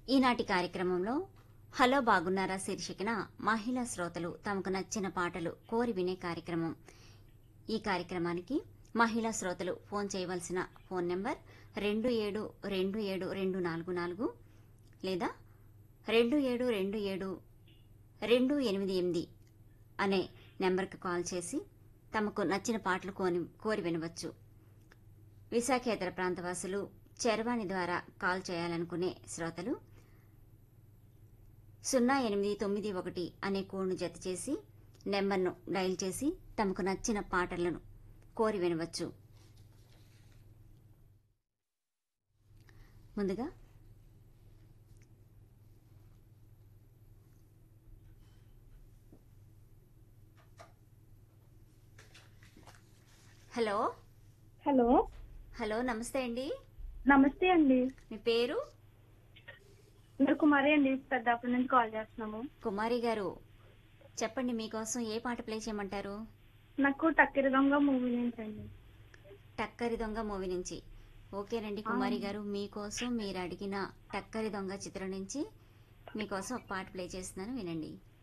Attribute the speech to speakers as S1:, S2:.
S1: ఈనాటి కార్యక్రమంలో హలో బాగున్నారా శీర్షికన మహిళా శ్రోతలు తమకు నచ్చిన పాటలు కోరి వినే కార్యక్రమం ఈ కార్యక్రమానికి మహిళా శ్రోతలు ఫోన్ చేయవలసిన ఫోన్ నెంబర్ రెండు ఏడు రెండు ఏడు రెండు నాలుగు నాలుగు లేదా రెండు ఏడు రెండు ఏడు రెండు ఎనిమిది ఎనిమిది అనే నెంబర్కి కాల్ చేసి తమకు నచ్చిన పాటలు కోని కోరి వినవచ్చు విశాఖేతర ప్రాంతవాసులు చరవాణి ద్వారా కాల్ చేయాలనుకునే శ్రోతలు సున్నా ఎనిమిది తొమ్మిది ఒకటి అనే కోడ్ను జత చేసి నెంబర్ను డయల్ చేసి తమకు నచ్చిన పాటలను కోరి వినవచ్చు ముందుగా హలో
S2: హలో
S1: హలో నమస్తే అండి
S2: నమస్తే అండి
S1: మీ పేరు
S2: మీరు కుమారి అండి పెద్దాపురం నుంచి కాల్ చేస్తున్నాము
S1: కుమారి గారు చెప్పండి మీకోసం ఏ పాట ప్లే చేయమంటారు
S2: నాకు టక్కిరి దొంగ మూవీ నుంచి అండి
S1: టక్కరి దొంగ మూవీ నుంచి ఓకేనండి కుమారి గారు మీకోసం మీరు అడిగిన టక్కరి దొంగ చిత్రం నుంచి మీకోసం ఒక పాట ప్లే చేస్తున్నాను వినండి